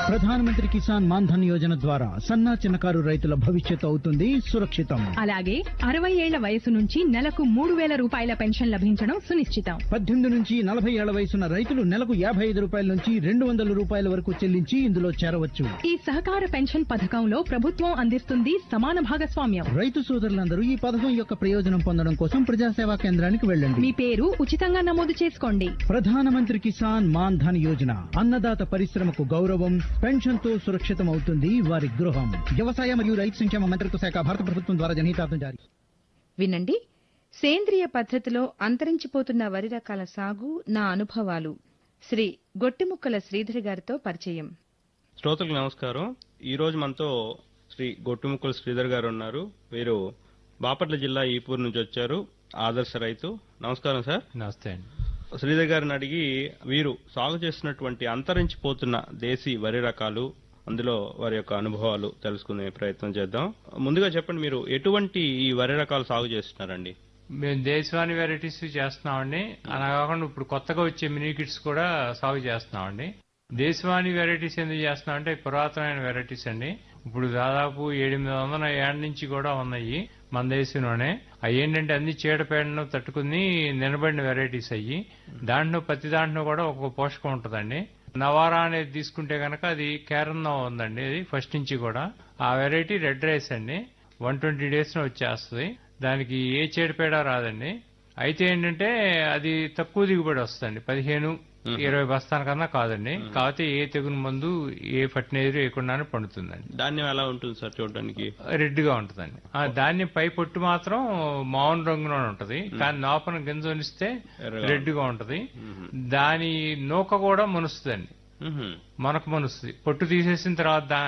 ప్రధానమంత్రి కిసాన్ మాన్ ధన్ యోజన ద్వారా సన్నా చిన్నకారు రైతుల భవిష్యత్తు అవుతుంది సురక్షితం అలాగే అరవై ఏళ్ల వయసు నుంచి నెలకు మూడు వేల రూపాయల పెన్షన్ లభించడం సునిశ్చితం పద్దెనిమిది నుంచి నలభై ఏళ్ల వయసున్న రైతులు నెలకు యాభై ఐదు రూపాయల నుంచి రెండు వందల రూపాయల వరకు చెల్లించి ఇందులో చేరవచ్చు ఈ సహకార పెన్షన్ పథకంలో ప్రభుత్వం అందిస్తుంది సమాన భాగస్వామ్యం రైతు సోదరులందరూ ఈ పథకం యొక్క ప్రయోజనం పొందడం కోసం ప్రజాసేవా కేంద్రానికి వెళ్ళండి మీ పేరు ఉచితంగా నమోదు చేసుకోండి ప్రధానమంత్రి కిసాన్ మాన్ ధన్ యోజన అన్నదాత పరిశ్రమకు గౌరవం పెన్షన్ తో సురక్షితం అవుతుంది వారి గృహం వ్యవసాయ మరియు రైతు సంక్షేమ మంత్రిత్వ శాఖ భారత ప్రభుత్వం ద్వారా జనహితార్థం జారీ వినండి సేంద్రియ పద్ధతిలో అంతరించిపోతున్న వరి రకాల సాగు నా అనుభవాలు శ్రీ గొట్టిముక్కల శ్రీధర్ గారితో పరిచయం శ్రోతలకు నమస్కారం ఈ రోజు మనతో శ్రీ గొట్టుముక్కల శ్రీధర్ గారు ఉన్నారు వీరు బాపట్ల జిల్లా ఈపూర్ నుంచి వచ్చారు ఆదర్శ రైతు నమస్కారం సార్ నమస్తే అండి శ్రీధర్ గారిని అడిగి వీరు సాగు చేస్తున్నటువంటి అంతరించిపోతున్న దేశీ వరి రకాలు అందులో వారి యొక్క అనుభవాలు తెలుసుకునే ప్రయత్నం చేద్దాం ముందుగా చెప్పండి మీరు ఎటువంటి ఈ వరి రకాలు సాగు చేస్తున్నారండి మేము దేశవాణి వెరైటీస్ చేస్తున్నామండి అలా కాకుండా ఇప్పుడు కొత్తగా వచ్చే మినీ కిట్స్ కూడా సాగు చేస్తున్నామండి దేశవాణి వెరైటీస్ ఎందుకు చేస్తున్నామంటే పురాతనమైన వెరైటీస్ అండి ఇప్పుడు దాదాపు ఎనిమిది వందల ఏళ్ళ నుంచి కూడా ఉన్నాయి మన దేశంలోనే అవి ఏంటంటే అన్ని చీడపేడను తట్టుకుని నిలబడిన వెరైటీస్ అయ్యి దాంట్లో ప్రతి దాంట్లో కూడా ఒక పోషకం ఉంటుందండి నవారా అనేది తీసుకుంటే గనక అది కేరళ ఉందండి అది ఫస్ట్ నుంచి కూడా ఆ వెరైటీ రెడ్ రైస్ అండి వన్ ట్వంటీ డేస్ లో వచ్చేస్తుంది దానికి ఏ చీడపేడ రాదండి అయితే ఏంటంటే అది తక్కువ దిగుబడి వస్తుందండి పదిహేను ఇరవై బస్తాల కన్నా కాదండి కాకపోతే ఏ తెగులు మందు ఏ ఫర్టిలైజర్ వేయకుండానే పండుతుందండి ధాన్యం ఎలా ఉంటుంది సార్ చూడడానికి రెడ్ గా ఉంటుందండి ఆ ధాన్యం పై పొట్టు మాత్రం మౌన్ రంగులోనే ఉంటది కానీ లోపల గింజ ఉనిస్తే ఎర్రగా రెడ్ గా ఉంటది దాని నూక కూడా మునుస్తుందండి మ్హూ. మనకు మనుస్తుంది పొట్టు తీసేసిన తర్వాత దా-